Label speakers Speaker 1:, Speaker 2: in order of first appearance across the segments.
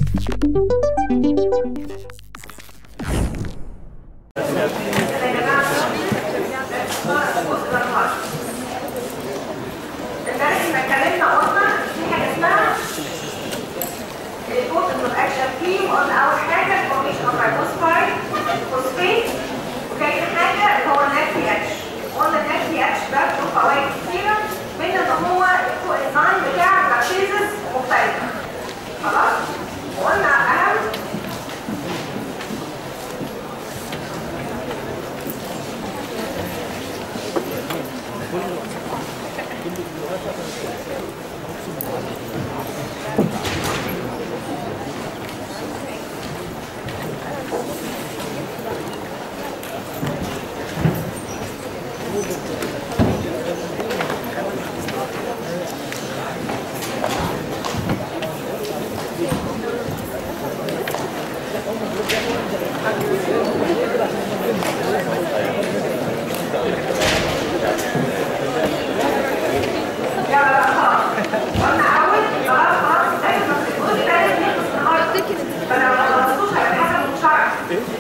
Speaker 1: امبارح لما اتكلمنا قلنا في حاجه اسمها البوتنشال اكشن فيه وقلنا اول حاجه الفورميشن اوف رايبوسفايد فوسفيت وتاني حاجه اللي هو النات رياكشن قلنا النات رياكشن ده له فوائد كتيره منها ان هو الانزيم بتاع البكتيريز مختلفه خلاص وقلنا اهم يلا خلاص قلنا اول خلاص خلاص ده الجزء ده نخلص النهارده فلو ما خلصتوش هيبقى حسب مشترك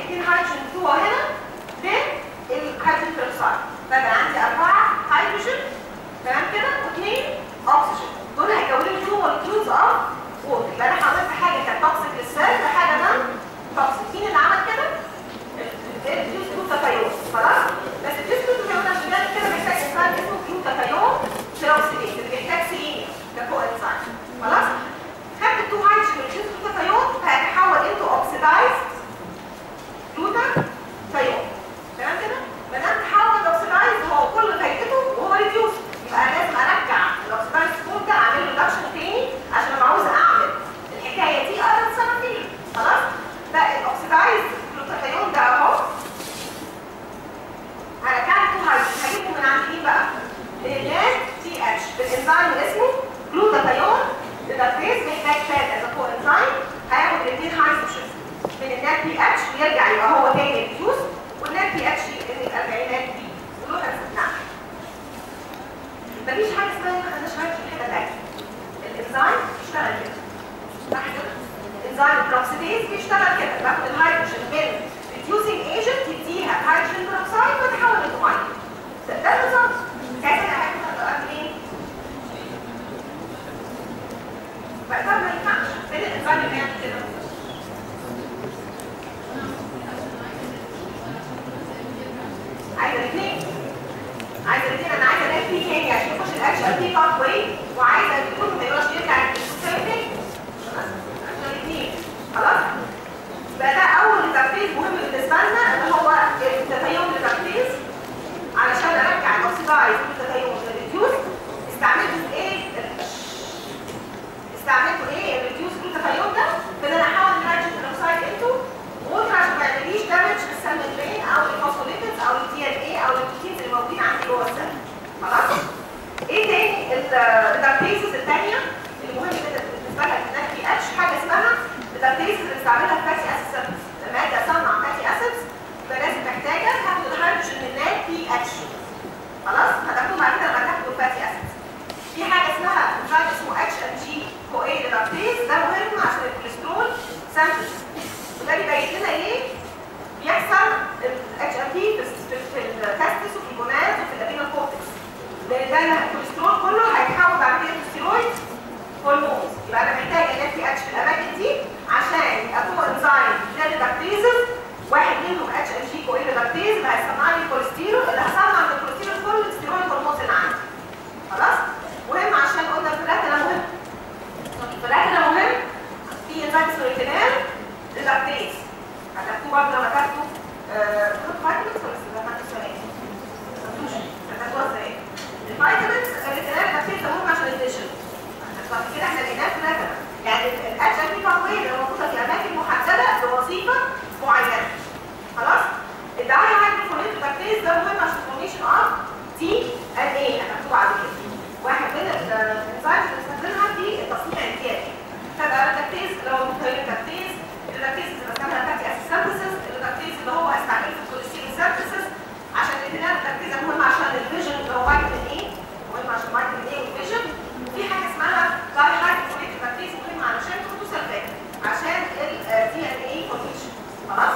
Speaker 1: الاثنين هيدروجين بتوعه هنا للهيدروجين بيروكسيد فبقى عندي اربعه هيدروجين تمام كده واثنين اكسجين دول هيكونوا لي تو مولكيولز اوف ووتر يبقى انا حضرت حاجه كانت توكسيك للسيل وحاجه نون توكسيك مين اللي عمل كده؟ الفيوز جلوتاثيون خلاص؟ بس الفيوز جلوتاثيون عشان يعمل كده محتاج انسان اسمه جلوتاثيون سيروكسيديز اللي بيحتاج سيلينيوم ككو انسان خلاص؟ خدت التو هايدروجين من الفيوز جلوتاثيون فهيتحول انتو اوكسيدايز جلوتاثيون تمام كده؟ ما دام تحول اوكسيدايز هو كل فايدته وهو ريديوس يبقى أنا لازم ارجع الاوكسيدايز فود ده اعمل له ريدكشن تاني عشان لما عاوز اعمل الحكايه دي اقدر اتصرف فيها خلاص؟ ده الاوكسيدايز جلوتاثيون ده اهو على كام تو هيدروجين هجيبه من عند مين بقى؟ الناس تي اتش بالانزيم اللي اسمه جلوتاثيون الداتيز محتاج فات از كو انزيم هياخد الاثنين هيدروجين من النات بي اتش ويرجع يبقى هو تاني ريديوس والنات بي اتش يبقى الاربعينات دي كلها نعم مفيش حاجه اسمها ما خدناش حاجه في الحته الثانيه الانزيم بيشتغل كده صح كده؟ الانزيم البروكسيديز بيشتغل كده باخد الهيدروجين من ريديوسينج ايجنت يديها هيدروجين بروكسايد وتحول انتو ميه ده ده النظام كيف انا هاخد ايه؟ بقى ده ما ينفعش فين الانزيم اللي بيعمل كده؟ عايزه الاثنين عايزه الاثنين انا عايزه الاقي فيه تاني عشان يخش الاكشن فيه باث واي وعايزه يكون ما يبقاش يرجع للسيرفنج عشان الاثنين خلاص يبقى ده اول تركيز مهم بالنسبه لنا اللي هو التفيهم للتركيز علشان ارجع الاوكسيدايز والتفيهم للريديوس استعملته في ايه؟ استعملته ايه الريديوس جلوتاثيون ده في ان انا احول الهيدروجين بيروكسيد انتو ووتر عشان ما يعمليش دامج للسيل ممبرين او الفوسفوليبيدز او الدي ان اي او البروتينز اللي موجودين عندي جوه السيل خلاص ايه تاني الدارتيزز الثانيه المهم جدا بالنسبه لها في النات بي اتش حاجه اسمها الدارتيزز اللي بستعملها في فاتي اسيد لما اجي اصنع فاتي اسيدز يبقى لازم محتاجه هاخد الهيدروجين من النات بي اتش خلاص هتاخدوه بعد كده لما تاخدوا الفاتي اسيدز في حاجه اسمها انزيم اسمه اتش ام جي كو اي ريدكتيز ده مهم عشان الكوليسترول سنتز وده بيبين لنا ايه بيحصل الاتش ام بي في التستس وفي الجونات وفي الابينال كورتكس لان ده الكوليسترول كله هيتحول بعد كده لستيرويد هرمونز يبقى انا محتاجه ان في اتش في الاماكن دي عشان اكون انزيم ده ريدكتيزز واحد منهم اتش ام جي كو اي ريدكتيز اللي هيصنع لي الكوليسترول اللي هصنع من الكوليسترول كل الستيرويد هرمونز اللي عندي خلاص مهم عشان قلنا الفلاته ده مهم الفلاته ده مهم في انزيم اسمه ريتينال ريدكتيز هتاخدوه برضه لما تاخدوا خدوا فيتامينز ولا لما تاخدوا سنه هتاخدوها ازاي؟ الفيتامينز الريتينال ريدكتيز ده مهم عشان الفيجن بعد كده احنا لقيناه في لاتنا يعني الاتش ام بي باثوي اللي موجوده في اماكن محدده بوظيفه معينه خلاص؟ الدعايه هايدروفونيت ريدكتيز ده مهم عشان الفورميشن اوف تي ان اي هتاخدوه بعد كده واحد من الانزيمز اللي بنستخدمها في التصنيع الكيميائي فبقى الريدكتيز اللي هو متغير الريدكتيز الريدكتيز اللي بستعملها فاتي اسيد سينثيسيس الريدكتيز اللي هو هستعمله في الكوليسترول سينثيسيس عشان الاثنين الريدكتيز مهم عشان الفيجن اللي هو فيتامين اي مهم عشان فيتامين اي والفيجن وفي حاجه اسمها داي هايدروفونيت ريدكتيز مهم علشان تاخدوا سلفات عشان الدي ان اي فورميشن خلاص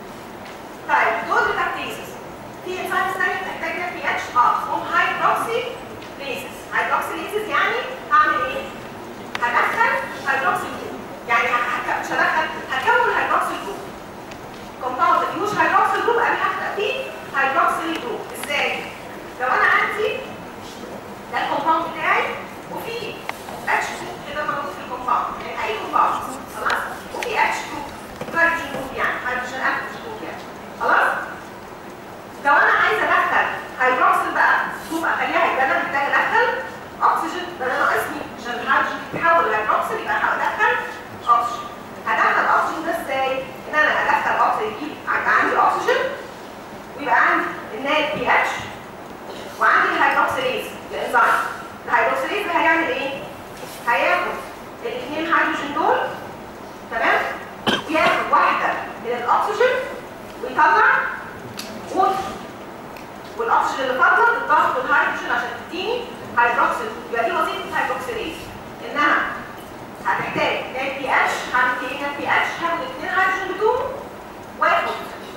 Speaker 1: طيب دول ريدكتيزز في انزيمز ثانيه بتحتاج بي اتش اه اسمهم هيدروكسي ليزز هيدروكسي ليزز يعني هعمل ايه؟ هدخل هيدروكسي جروب يعني مش هدخل هكون هيدروكسي جروب كومباوند فيهوش هيدروكسي جروب انا هخلق فيه هيدروكسي جروب ازاي؟ لو انا عندي ده الكومباوند بتاعي وفي اتش جروب كده موجود في الكومباوند يعني اي كومباوند خلاص؟ وفي اتش جروب هيدروجين جروب يعني هيدروجين اتش جروب يعني خلاص؟ لو انا عايزه ادخل هيدروكسيل بقى جروب اخليها يبقى انا محتاجه ادخل اكسجين ده انا ناقصني عشان الهيدروجين يتحول لهيدروكسيل يبقى هدخل اكسجين هدخل اكسجين ده ازاي؟ ان انا ادخل اكسجين يجيب يبقى عندي اكسجين ويبقى عندي النات بي اتش وعندي الهيدروكسيليز الانزيم الهيدروكسيليز ده هيعمل ايه؟ هياخد الاثنين هيدروجين دول تمام؟ وياخد واحده من الاكسجين ويطلع ووتر والاكسجين اللي فاضله تتضاف بالهيدروجين عشان تديني هيدروكسيل يبقى دي وظيفه الهيدروكسيليز انها هتحتاج نات بي اتش هعمل ايه نات بي اتش هاخد الاثنين هيدروجين بتوعه واخد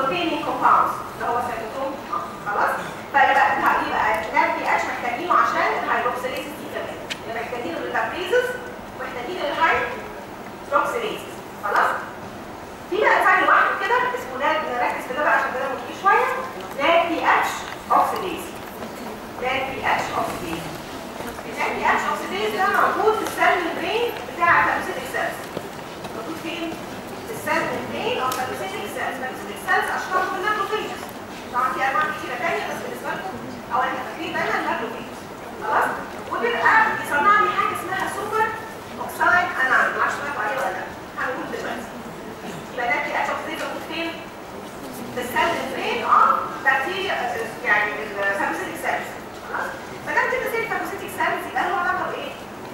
Speaker 1: containing compounds اللي هو سيتوتون خلاص فيبقى يبقى النات بي اتش محتاجينه عشان الهيدروكسيليسيس دي كمان يبقى محتاجين الريتابريزز محتاجين الهيدروكسيليسيس خلاص في بقى فايل واحد كده اسمه نات نركز في ده بقى عشان ده مهم شويه نات بي اتش اوكسيديز نات بي اتش اوكسيديز النات بي اتش اوكسيديز ده موجود في السيل ميمبرين بتاع الفاجوسيتك سيلز موجود فين؟ في السيل ميمبرين او فاجوسيتك سيلز فاجوسيتك سيلز اشهر من الماكروفيجز طبعا في انواع كتيره ثانيه بس بالنسبه لكم او احنا فاكرين دايما الماكروفيجز خلاص وبيبقى بيصنع لي حاجه اسمها سوبر اوكسايد انايون معرفش سمعتوا عليه ولا لا هنقول دلوقتي يبقى ده في اتش اوكسيديز موجود فين؟ في السيل ميمبرين اه بكتيريا يعني الفاجوسيتك سيلز خلاص فده كده زي الفاجوسيتك سيلز يبقى له علاقه بايه؟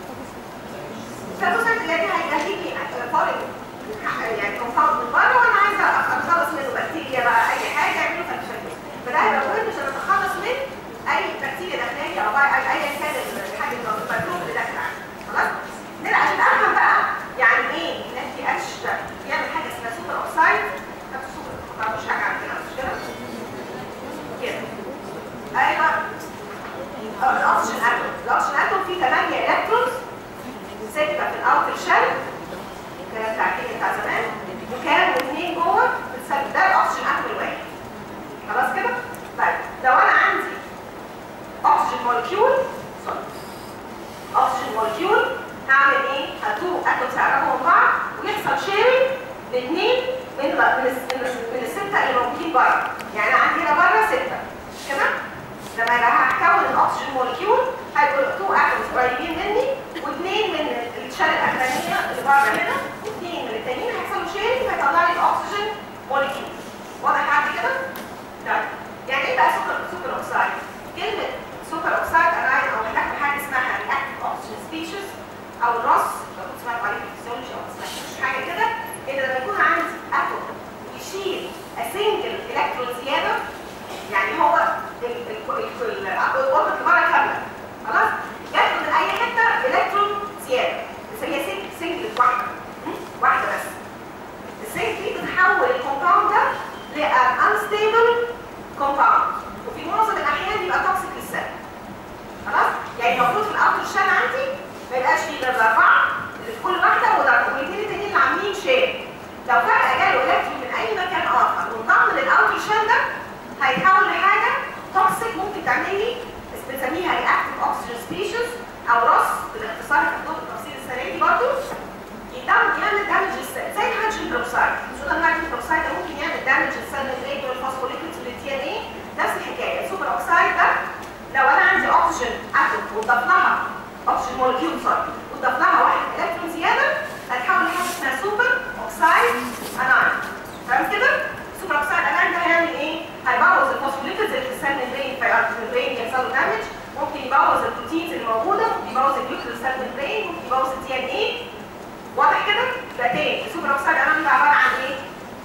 Speaker 1: الفاجوسيتك اللي هي هيجي فارق يعني كومباوند من بره وانا عايزه اتخلص منه بكتيريا بقى اي حاجه يعملوا فاجوسيتك فده هيبقى مهم عشان اتخلص من اي بكتيريا داخليه او اي اي كان الحاجه الميكروب اللي داخل عندي خلاص نرجع عشان افهم بقى يعني ايه ان في اتش ده بيعمل حاجه اسمها سوبر اوكسايد طب سوبر ما مش حاجه عندنا مش كده كده ايوه الاكسجين اتوم الاكسجين اتوم فيه 8 الكترونز سته في الاوتر شيل الكلام بتاع كده بتاع زمان وكام واثنين جوه بتسبب ده الاكسجين اتوم الواحد خلاص كده طيب لو انا عندي اكسجين مولكيول سوري اكسجين مولكيول هعمل ايه؟ هتو اتومز هقربهم من بعض ويحصل شيرنج لاثنين من من من السته اللي موجودين بره يعني انا عندي هنا بره سته كده لما انا هكون الاكسجين مولكيول هيبقوا تو اتومز قريبين مني واثنين من الشال الاخرانيه اللي بره هنا واثنين من التانيين هيحصلوا شيرنج فيطلع لي الاكسجين مولكيول واضح عندي كده؟ طيب يعني ايه بقى سوبر سوبر اوكسايد؟ كلمه سوبر اوكسايد انا عايز او هناخد حاجه اسمها رياكتيف اوكسجين سبيشيز او الرص لو كنت سمعت عليه في الفسيولوجي او ما سمعتش حاجه كده ان لما يكون عندي اتوم يشيل سنجل الكترون زياده يعني هو القرب المره كامله خلاص ياخد من اي حته الكترون زياده بس هي سنجل واحده واحده بس السنجل دي بتحول الكومباوند ده لان انستيبل كومباوند وفي معظم الاحيان بيبقى توكسيك للسيل خلاص يعني المفروض في الاوتر شان عندي ما يبقاش فيه غير اربعه اللي في كل واحده وضربه والاثنين التانيين اللي عاملين شير لو فجاه جاله الكترون من اي مكان اخر وانضم للاوتر شان ده هيتحول لحاجه توكسيك ممكن تعمل لي بنسميها رياكتيف اوكسجين سبيشيز او رص بالاختصار هتاخدوه بالتفصيل السنه دي برضه يعمل يعمل دامج للسيل زي الهيدروجين بروكسايد مش قلنا الهيدروجين بروكسايد ده ممكن يعمل دامج للسيل ميمبرين والفوسفوليبيدز والدي ان ايه نفس الحكايه السوبر اوكسايد ده لو انا عندي اوكسجين اتوم وضاف لها اوكسجين مولكيول سوري وضاف لها واحد الكترون زياده هتحول لحاجه اسمها سوبر اوكسايد اناين فاهم كده؟ سوبر اوكسايد اناين ده هيعمل ايه؟ هيبوظ الفوسفوليبيدز اللي في السيل ميمبرين فالميمبرين يحصل له دامج ممكن يبوظ البروتينز اللي موجوده ممكن يبوظ النيوكليوس سيل ميمبرين ممكن يبوظ الدي ان ايه واضح كده؟ يبقى تاني السوبر اوكسايد اناين ده عباره عن ايه؟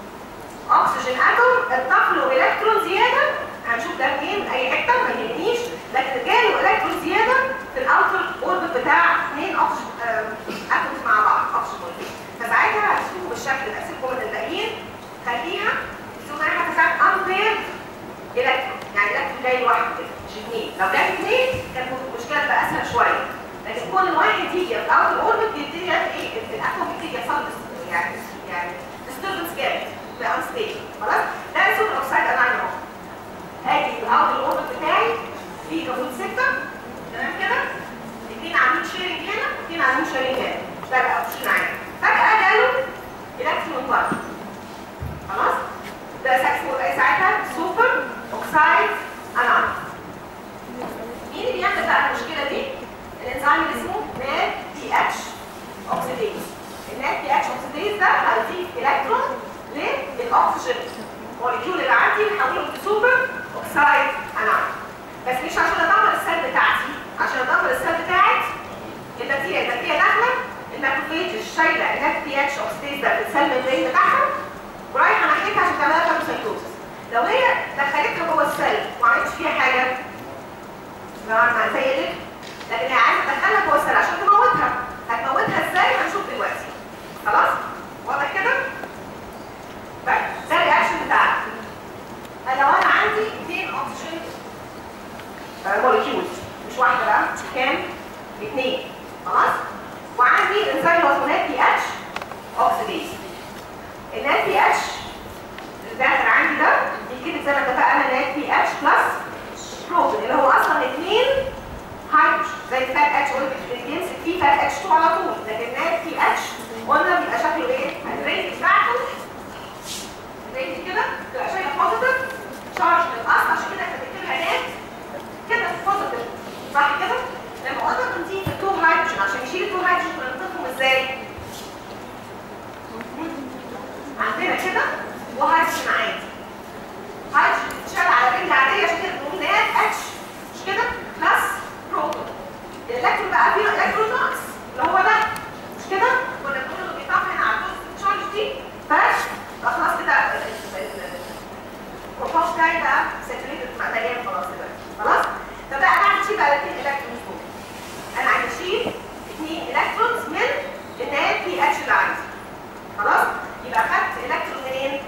Speaker 1: اكسجين اتوم اضاف له الكترون زياده هنشوف ده منين من اي حته ما يهمنيش لكن جاله الكترون زياده في الاوتر اوربت بتاع اثنين اكسجين اتومز مع بعض اكسجين مولكيول فساعتها هتشوفوا بالشكل ده سيبكم من الباقيين خليها تشوفوا انا حتى ساعات امبير الكترون يعني الكترون جاي لوحده كده مش اثنين لو جاي اثنين كانت المشكله تبقى اسهل شويه لكن كون الواحد يجي في الاوتر اوربت بيبتدي يعمل ايه الاتوم بيبتدي يحصل يعني يعني ديستربنس جامد بقى انستيبل خلاص ده السوبر اوكسايد اناين اهو ادي الاوتر اوربت بتاعي فيه كابوت سته تمام كده اثنين عاملين شيرنج هنا واثنين عاملين شيرنج هنا ده بقى اوبشن عادي فجاه جاله الكترون بره خلاص ده اسمه ساعتها سوبر اوكسايد اناين مين اللي بيعمل بقى المشكله دي الانزيم اللي اسمه نات بي اتش اوكسيديز النات بي اتش اوكسيديز ده هيضيف الكترون للاكسجين مولكيول اللي عندي بحوله لسوبر اوكسايد اناين بس مش عشان ادمر السيل بتاعتي عشان ادمر السيل بتاعت البكتيريا البكتيريا داخله الماكروفيج شايله النات بي اتش اوكسيديز ده في السيل ميمبرين بتاعها ورايحه ناحيتها عشان تعملها فاجوسايتوزس لو هي دخلتها جوه السيل وما عملتش فيها حاجه ما زي اللي لكن هي عايزه تدخلها جوه السيل عشان تموتها هتموتها ازاي هنشوف دلوقتي خلاص واضح كده طيب ده الرياكشن بتاعنا بيشوف على طول لكن نات تي اتش قلنا بيبقى شكله ايه؟ الريت بتاعته الريت كده تبقى شايفه بوزيتيف شارج للاصل عشان كده احنا بنكتبها نات كده بوزيتيف صح كده؟ لما قلنا بنزيد التو هيدروجين عشان يشيل التو هيدروجين بننطقهم ازاي؟ عندنا كده وهيدروجين عادي هيدروجين بتتشال على رجل عاديه عشان كده بنقول نات اتش مش كده؟ بلس بروتون الالكترون بقى فيه الكترون ناقص اللي هو ده مش كده؟ كنا بنقول انه بيطفي على البوزيتيف تشارج دي بس بقى خلاص كده الكومباوند بتاعي بقى ساتوريتد مليان خلاص دلوقتي خلاص؟ طب بقى انا عايز اشيل بقى الاثنين الكترونز دول انا عايز اشيل اثنين الكترونز من النات بي اتش اللي عندي خلاص؟ يبقى خدت الكترون منين؟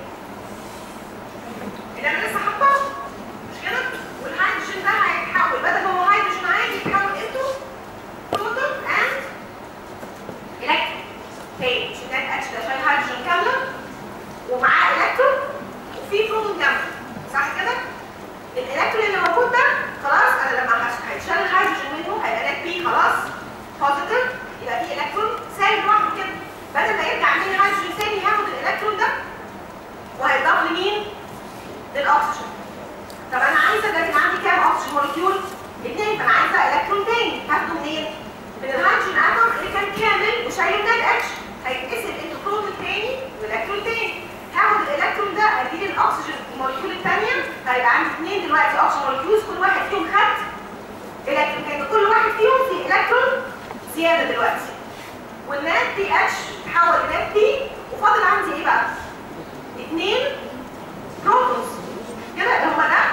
Speaker 1: اللي انا لسه حاطاه مش كده؟ والهيدروجين ده هيتحول بدل ما هو هيدروجين عادي يتحول انتو بروتون اند الكترون تاني مش النات اتش ده شايل هيدروجين كامله ومعاه الكترون وفي بروتون جنبه صح كده؟ الالكترون اللي موجود ده خلاص انا لما هش- هيتشال الهيدروجين منه هيبقى نات بي خلاص بوزيتيف يبقى في الكترون سالب لوحده كده بدل ما يرجع مين هيدروجين تاني هاخد الالكترون ده وهيضاف لمين؟ للاكسجين طب انا عايزه ده كان عندي كام اكسجين مولكيول؟ اثنين فانا عايزه الكترون تاني هاخده منين؟ من الهيدروجين اتوم اللي كان كامل وشايل النات اتش هيتقسم انتو بروتون تاني والكترون تاني هاخد الالكترون ده اديه الاكسجين المولكيول الثانيه هيبقى عندي اثنين دلوقتي اكسجين مولكيولز كل واحد فيهم خد الكترون كان كل واحد فيهم فيه الكترون زياده دلوقتي والنات دي اتش تحول لنات بي وفاضل عندي ايه بقى؟ اثنين بروتونز كده اللي هو ده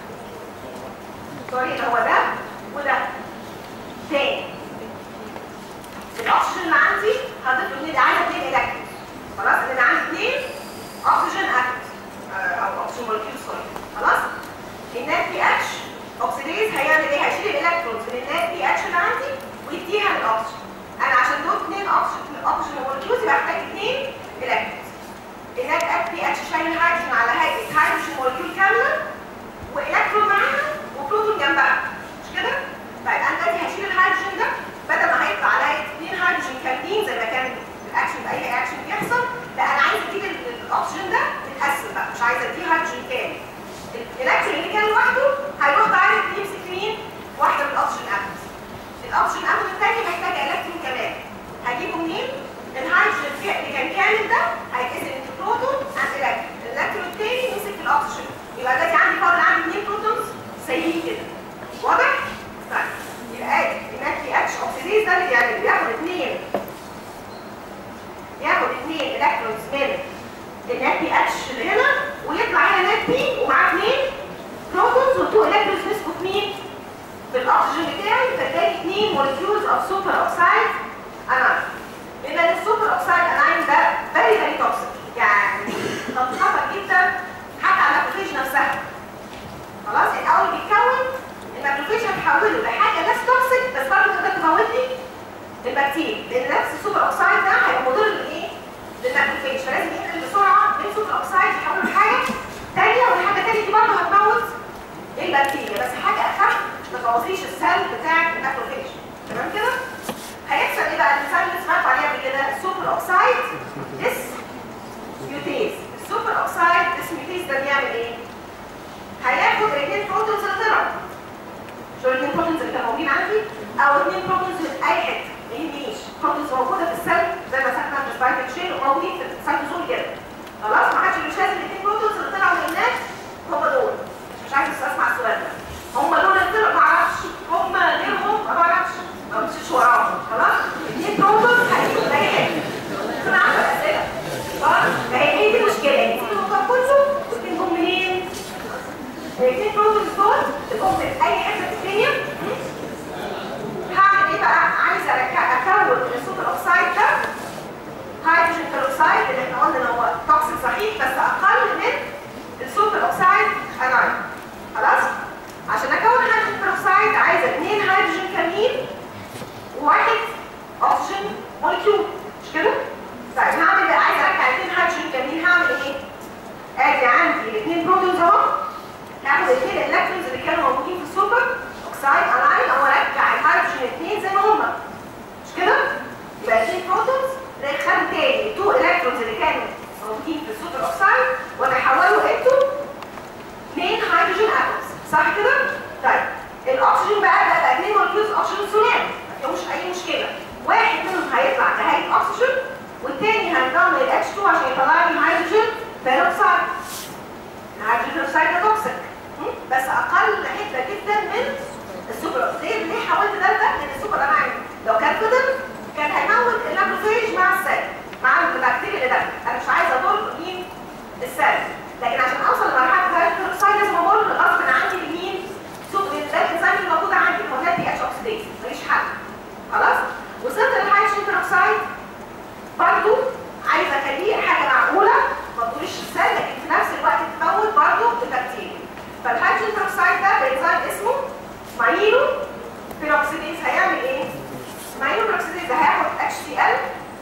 Speaker 1: سوري اللي هو ده وده تاني الاكسجين اللي عندي هضيف له اثنين عايزه اثنين الكترون خلاص انا عندي اثنين اكسجين اتومز او اكسجين مولكيول سوري خلاص النات بي اتش اوكسيديز هيعمل ايه؟ هيشيل الالكترونز من النات بي اتش اللي عندي ويديها للاكسجين انا عشان دول اثنين اكسجين اكسجين مولكيولز يبقى محتاج اثنين الكترونز النات اف بي اتش شايل هيدروجين على هيئه هيدروجين مولكيول كامله والكترون معاها وبروتون جنبها مش كده؟ طيب انا دلوقتي هشيل الهيدروجين ده بدل ما هيطلع على هيئه اثنين هيدروجين كاملين زي ما كان الاكشن باي اكشن بيحصل لا انا عايزه اديك ال- الاكسجين ده متقسم بقى مش عايزه اديه هيدروجين كامل الالكترون اللي كان لوحده هيروح دايركت يمسك مين؟ واحده من الاكسجين اتومز الاكسجين اتوم الثاني محتاج الكترون كمان هجيبه منين؟ الهيدروجين في- اللي كان كامل ده هيتقسم انتو بروتون اند الكترون الالكترون الثاني يمسك في الاكسجين يبقى دلوقتي عندي فاضل عندي اثنين بروتونز سايبين كده واضح؟ طيب يبقى ادي النات بي اتش اوكسيديز ده اللي بيعمل بياخد اثنين ياخد اثنين الكترونز من النات بي اتش اللي هنا ويطلع هنا نات بي ومعاه اثنين بروتونز والتو الكترونز مسكوا في مين؟ في الاكسجين بتاعي فاداني اثنين مولكيولز اوف سوبر اوكسايد اناين يبقى السوبر اوكسايد اناين ده فيري فيري توكسيك يعني خطر جدا حتى على البروفيج نفسها خلاص الاول بيتكون الماكروفيج هتحوله لحاجه ليس توكسيك بس برضه تقدر تموت لي البكتيريا لان نفس السوبر اوكسايد ده هيبقى مضر لايه؟ للماكروفيج فلازم ينقل بسرعه من سوبر اوكسايد يحوله لحاجه ثانيه والحاجه الثانيه دي برضه هتموت البكتيريا بس حاجه اخف ما تبوظيش السيل بتاع الماكروفيج تمام كده؟ هيحصل ايه بقى المثال اللي سمعتوا عليه قبل كده السوبر اوكسايد ديس ميوتيز السوبر اوكسايد ديس ميوتيز ده بيعمل ايه؟ هياخد الاثنين بروتونز اللي طلعوا شو الاثنين بروتونز اللي كانوا موجودين عندي او اثنين بروتونز من اي حته ما يهمنيش بروتونز موجوده في السيل زي ما سمعنا في السبايك تشين وموجودين في السيتوزول كده خلاص ما حدش مش لازم الاثنين بروتونز اللي طلعوا من الناس هم دول مش عايز اسمع السؤال ده هم دول اللي طلعوا ما اعرفش هم غيرهم ما بعرفش ما بمشيش وراهم خلاص الاثنين بروتونز هيجوا من اي حته انا عارفه الاسئله خلاص فهي هي دي المشكله يعني تيجي الموضوع كله والاثنين جم منين؟ الاثنين بروتونز دول تكون من اي حته في الدنيا هعمل ايه بقى؟ عايزه أرك- اكون السوبر اوكسايد ده هيدروجين بيروكسايد اللي احنا قلنا ان هو توكسيك صحيح بس اقل من السوبر اوكسايد اناين خلاص؟ عشان اكون هيدروجين بيروكسايد عايزه اثنين هيدروجين كاملين وواحد اوكسجين مولكيول مش كده؟ طيب هعمل ايه؟ عايزه ارجع اثنين هيدروجين كاملين هعمل ايه؟ ادي عندي الاثنين بروتونز اهو هاخد الاثنين الالكترونز اللي كانوا موجودين في السوبر صح كده؟ طيب الاكسجين بقى ده بقى اثنين مولكيولز اكسجين ثنائي ما فيهوش اي مشكله واحد منهم هيطلع كهيئه اكسجين والتاني هينضم لل H2 عشان يطلع لي هيدروجين بيروكسيد الهيدروجين بيروكسيد ده توكسيك بس اقل حته جدا من السوبر اوكسيد ليه حاولت ده لده لان السوبر اماين لو كان فضل كان هيموت الماكروفيج مع السيل مع البكتيريا اللي داخله انا مش عايزه اضر مين السيل لكن عشان اوصل لمرحله الهيدروجين بيروكسيد لازم اضر غصب عني لمين سوبر ده الانزيم اللي موجود عندي هو ده بي اتش اوكسيديز ماليش حل خلاص وصلت للهيدروجين بيروكسيد برضو عايزه اخليه حاجه معقوله ما تقوليش السيل لكن في نفس الوقت تموت برضو البكتيريا فالهيدروجين بيروكسيد ده بانزيم اسمه مايلو بيروكسيديز هيعمل ايه؟ مايلو بيروكسيديز هياخد اتش سي ال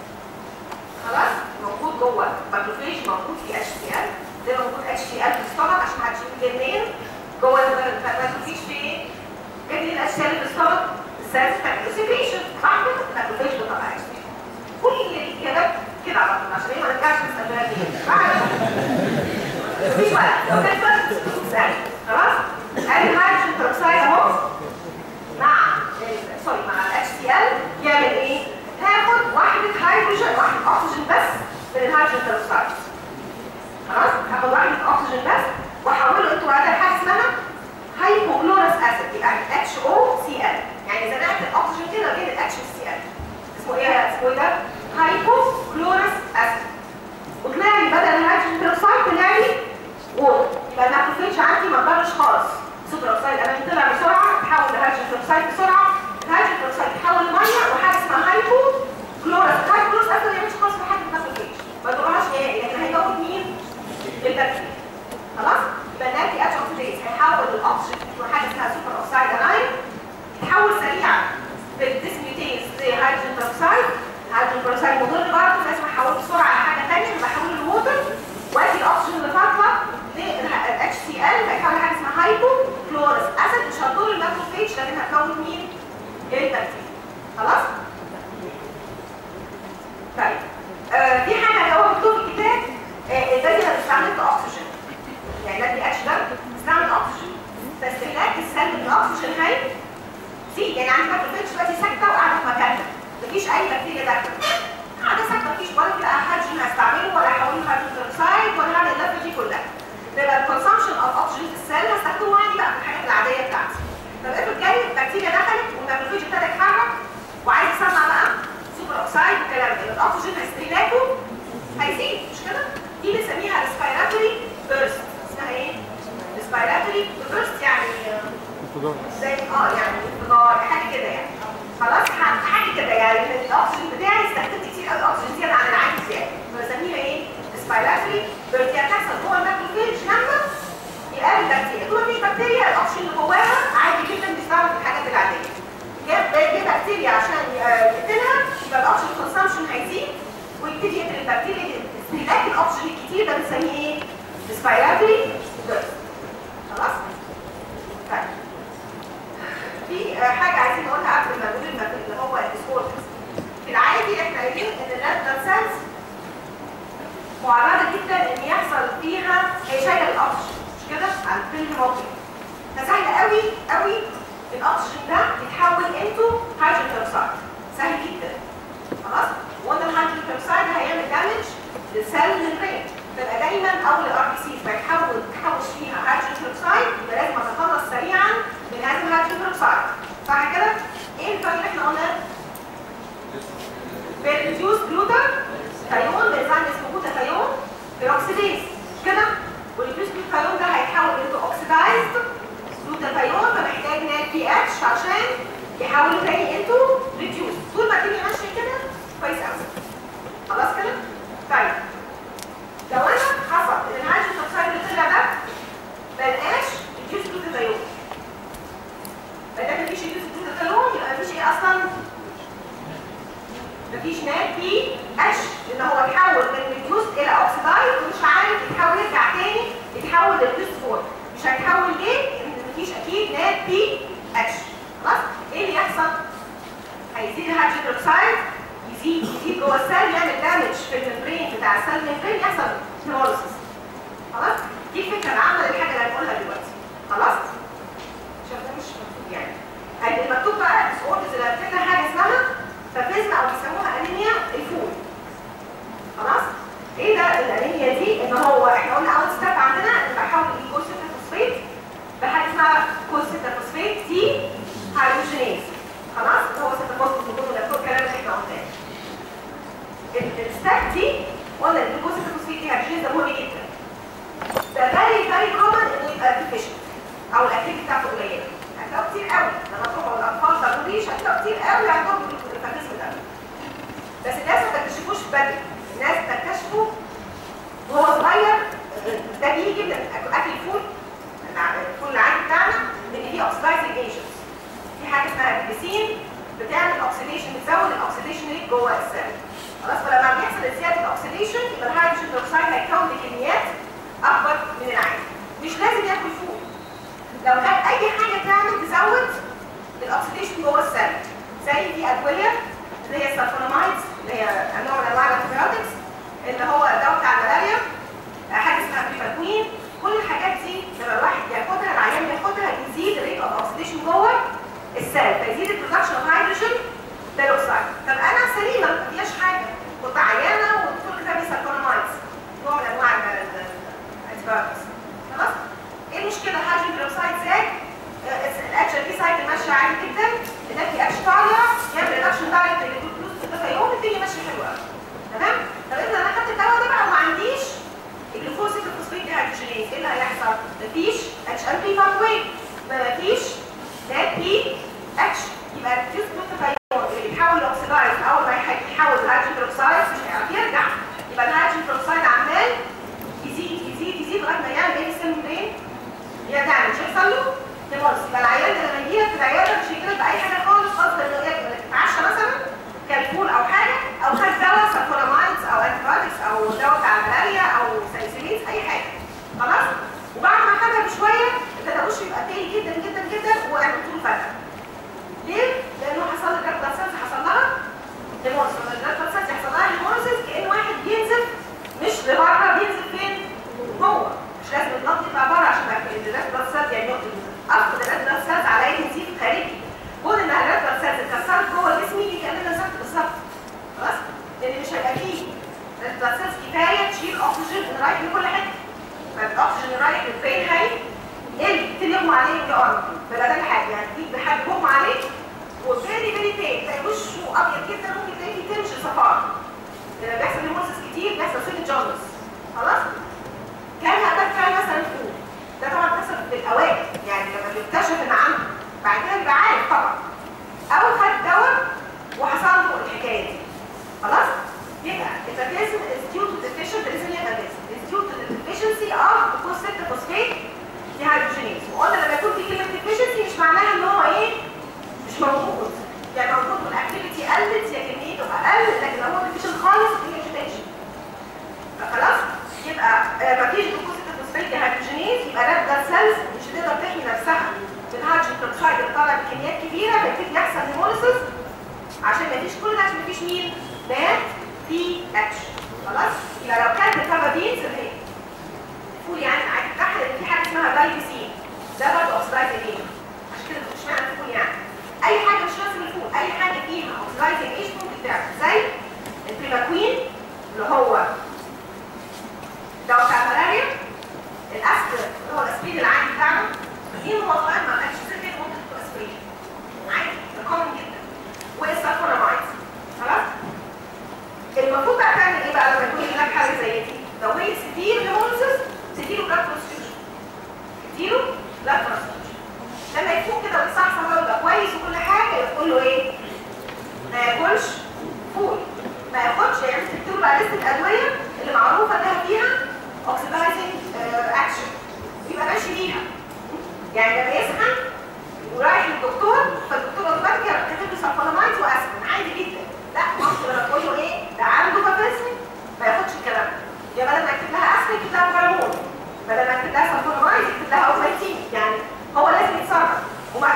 Speaker 1: خلاص موجود جوه ماكروفيج موجود في اتش سي ال زي ما موجود اتش سي ال في الستومك عشان هتشوف منين جوه الماكروفيج في ايه؟ جاي الاتش سي ال في الستومك السيلز بتعمل سكريشن صح كده؟ الماكروفيج بتطلع اتش سي ال كل الاجابات كده على طول عشان ايه ما نرجعش نسال بقى ليه مفيش وقت لو كان وقت تسال خلاص ادي الهيدروجين بيروكسيد اهو مع ال- سوري مع الاتش سي ال يعمل ايه؟ هاخد واحدة هيدروجين واحدة اكسجين بس من الهيدروجين بيروكسيد خلاص هاخد واحدة اكسجين بس واحوله انتوا على حاجة اسمها هايبوكلورس اسيد يبقى اتش او سي ال يعني زنقت الاكسجين كده بين الاتش والسي ال اسمه ايه اسمه ايه ده؟ هايبوكلورس اسيد وطلع لي بدل الهيدروجين بيروكسيد طلع لي ووتر يبقى الماكروفيج عندي ما ضرش خالص سوبر اوكسيد انا طلع بسرعه تحول لهيدروجين بيروكسيد بسرعه الهيدروجين بيروكسيد تحول لميه وحاجه اسمها هايبو كلورس هايبو كلورس اصلا ما يعملش خالص في حاجه الماكروفيج ما يضرهاش نهائي لكن هيموت مين؟ البكتيريا خلاص يبقى الناتي اتش اوكسيديز هيحول الاكسجين لحاجه اسمها سوبر اوكسيد اناين يتحول سريعا بالديسميوتيز لهيدروجين بيروكسيد الهيدروجين بيروكسيد مضر برضه لازم احوله بسرعه على حاجه ثانيه بحوله للووتر وادي الاكسجين اللي فاضله للاتش سي ال هيحول حاجه اسمها هايبو كلورس اسيد مش هتضر الماكروفيج لكن هتموت مين؟ البكتيريا خلاص؟ طيب آه في حاجه اللي هو مكتوب في الكتاب آه ازاي انا استعملت اكسجين يعني ده اتش ده استعمل اكسجين فاستهلاك السلب للاكسجين هاي في يعني عندي ماكروفيج دلوقتي ساكته وقاعده في مكانها مفيش اي بكتيريا داخله قاعده ساكته مفيش ولا في هيدروجين هستعمله ولا هحوله هيدروجين بيروكسيد ولا هعمل اللفه دي كلها يبقى الكونسامشن اوف اوكسجين في السيل هستخدمه عندي بقى في الحاجات العاديه بتاعتي طب افرض جاي البكتيريا دخلت والماكروفيج ابتدى يتحرك وعايز يصنع بقى سوبر اوكسيد والكلام ده يبقى الاكسجين استهلاكه هيزيد مش كده؟ دي بنسميها ريسبيراتوري بيرست اسمها ايه؟ ريسبيراتوري بيرست يعني زي اه يعني انفجار حاجه كده يعني خلاص ح- حاجه كده يعني الاكسجين بتاعي استخدمت كتير قوي اكسجين زياده عن العادي زياده فبسميها ايه؟ ريسبيراتوري بيرست يعني بتحصل جوه الماكروفيج لما يقابل بكتيريا طول ما فيش بكتيريا الاكسجين اللي جواها عادي جدا بيستعمل في الحاجات العاديه جاب جاب بكتيريا عشان ي- يقتلها يبقى الاكسجين كونسامشن هيزيد ويبتدي يقتل البكتيريا استهلاك الاكسجين الكتير ده بنسميه ايه؟ ريسبيراتوري بيرست خلاص؟ طيب في آه، حاجه عايزين نقولها قبل ما نقول المك- اللي هو الديسوردرز في العادي احنا قايلين ان الريد بلاد سيلز معرضه جدا ان يحصل فيها هي شايله الاكسجين مش كده على كل موقع فسهل قوي قوي الاكسجين ده يتحول انتو هيدروجين بيروكسيد سهل جدا خلاص وقلنا الهيدروجين بيروكسيد هيعمل دامج للسيل ممبرين تبقى دايما اول الار بي سيز بيتحول تحوش فيها هيدروجين بيروكسيد يبقى لازم اتخلص سريعا من هذا الهيدروجين بيروكسيد صح كده؟ ايه الفرق اللي احنا قلناه؟ بيريديوس جلوتر ثايون بيزعل اسمه جلوتاثيون بيروكسيديز مش كده؟ والريديوس جلوتاثيون ده هيتحول انتو اوكسيدايزد جلوتاثيون فمحتاج نات بي اتش عشان يحوله تاني انتو ريديوس طول ما الدنيا ماشيه كده كويس قوي خلاص كده؟ طيب لو انا حصل ان الهيدروجين اوكسيد اللي طلع ده ملقاش ريديوس جلوتاثيون ما دام مفيش ريديوس جلوتاثيون يبقى مفيش ايه اصلا؟ مفيش نات بي اتش لان هو اتحول من ريديوس الى اوكسيدايز ومش عارف يتحول يرجع تاني يتحول لريديوس فور مش هيتحول ليه؟ لان مفيش اكيد نات بي اتش خلاص؟ ايه اللي يحصل؟ هيزيد الهيدروجين بيروكسيد يزيد يزيد جوه السيل يعمل دامج في الممبرين بتاع السيل ممبرين يحصل هيموليسيس خلاص؟ دي الفكره العامه للحاجه اللي هنقولها دلوقتي خلاص؟ efficient او الاكتيفيتي بتاعته قليله هتلاقوا كتير قوي لما تروحوا الاطفال ضروريش هتلاقوا كتير قوي عندهم الفاكسم ده بس الناس ما تكتشفوش بدري الناس تكتشفوا وهو صغير ده بيجي من اكل الفول الفول العادي بتاعنا ان فيه اوكسيدايزنج ايجنتس في حاجه اسمها البيسين بتعمل اوكسيديشن بتزود الاوكسيديشن ريت جوه السيل خلاص فلما بيحصل زياده الاكسيديشن يبقى الهيدروجين بيروكسيد هيكون بكميات اكبر من العادي مش لازم ياكل فول لو خد اي حاجه تعمل تزود الاكسيديشن جوه السيل زي في ادويه اللي هي السلفونامايدز اللي هي نوع من انواع الانتيبيوتكس اللي هو الدواء بتاع الملاريا حاجه اسمها بريفاكوين كل الحاجات دي لما الواحد ياخدها العيان ياخدها يزيد الريت اوف اوكسيديشن جوه السيل فيزيد البرودكشن اوف هيدروجين بيروكسيد طب انا سليمه ما فيهاش حاجه كنت عيانه والدكتور كتب لي سلفونامايدز نوع من انواع الانتيبيوتكس خلاص ايه المشكله الهيدروجين بيروكسيد زاد الاكشن دي سايكل ماشيه عادي جدا النفي اكشن طالع يعمل ريدكشن دايركت للجلوكوز في التفاعل الدنيا ماشيه حلوه قوي تمام طب افرض انا خدت الدواء ده بقى وما عنديش الجلوكوز الفوسفيت ديهيدروجينيز ايه اللي هيحصل؟ مفيش اتش ام بي باثوي مفيش ده بي اتش يبقى الجلوكوز التفاعل اللي بيتحول لاوكسيدايز اول ما يتحول لهيدروجين بيروكسيد مش هيعرف يرجع يبقى الهيدروجين بيروكسيد عمال يزيد يزيد يزيد لغايه ما يعمل ايه السيل ممبرين يرجع مش هيحصل له ديمورس يبقى العيان ده لما يجي لك في العياده مش هيجي لك باي حاجه خالص غصب انه يتعشى مثلا كالفول او حاجه او خد دواء سلفونامايدز او انتيبيوتكس او دواء بتاع الملاريا او ساليسيليز اي حاجه خلاص وبعد ما خدها بشويه التدوش يبقى تاني جدا جدا جدا وعمل طول فتره ليه؟ لانه حصل له الريد بلاد سيلز حصل لها ديمورس لما الريد بلاد سيلز يحصل لها ديمورسز كان واحد بينزل مش لبره بينزل فين؟ جوه مش لازم الضغط يطلع بره عشان الريد بلاد سيلز يعني افقد الريد بلاد سيلز على اي نزيف خارجي كون ان الريد بلاد سيلز اتكسرت جوه جسمي دي كاننا نزفت بالظبط خلاص لان مش هيبقى فيه ريد بلاد سيلز كفايه تشيل اكسجين رايح لكل حته فالاكسجين رايح للبين هاي ايه اللي يغمى عليه ويقرب فده ده حاجه يعني تيجي بحاجه يغمى عليه وفيري فيري تاني تلاقي وشه ابيض جدا ممكن تلاقي فيه تنش صفار لما بيحصل هيموسيس كتير بيحصل سيل جوندس خلاص كان هدف كان مثلا فوق ده طبعا بيحصل في الاوائل يعني لما بيكتشف ان عنده بعد كده بيبقى عارف طبعا او خد دواء وحصل له الحكايه دي خلاص يبقى الفاتيزم is due to deficient reason يبقى this is due to the deficiency of glucose phosphate dehydrogenase وقلنا لما يكون في كلمه deficiency مش معناها ان هو ايه مش موجود يعني موجود والاكتيفيتي قلت يا كميته اقل لكن لو هو deficient خالص هي مش تنشن خلاص يبقى آه مفيش جلوكوز فوسفات ديهيدروجينيز يبقى ريد بلاد سيلز مش هتقدر تحمي نفسها من الهيدروجين بروكسيد اللي طالع بكميات كبيره فيبتدي يحصل هيموليسيس عشان مفيش كل ده عشان مفيش مين؟ بات بي اتش خلاص يبقى لو كانت الكاربابينز اللي هي فول يعني عادي بتاعها لان في حاجه اسمها دايبسين ده برضه اوكسيدايزنج ايجنت عشان كده مش معنى الفول يعني اي حاجه مش لازم الفول اي حاجه فيها اوكسيدايزنج ايجنت ممكن تعمل زي البريماكوين اللي هو دواء بتاع الملاريا الاسبرين اللي هو الاسبرين العادي بتاعنا دي مواصفات ما كانش سيرفي ممكن تبقى اسبرين عادي ده كومن جدا والسلفونامايدز خلاص المفروض بقى تعمل ايه بقى لما يكون هناك حاجه زي دي لو هي سيفير هيموليسيس تديله بلاد ترانسفيوجن تديله بلاد ترانسفيوجن لما يفوق كده ويصحصح ويبقى كويس وكل حاجه يقول له ايه ما ياكلش فول ما ياخدش يعني تكتب له على لسته الادويه اللي معروفه انها فيها اوكسيدايزنج اكشن يبقى ماشي بيها يعني لما يسخن ورايح للدكتور فالدكتور اوتوماتيك كاتب له سلفونامايد واسبرين عادي جدا لا ممكن لما تقول له ايه ده عنده بابيسمي ما ياخدش الكلام ده يبقى بدل ما يكتب لها اسبرين يكتب لها بارامون بدل ما يكتب لها سلفونامايد يكتب لها اوفايتين يعني هو لازم يتصرف وما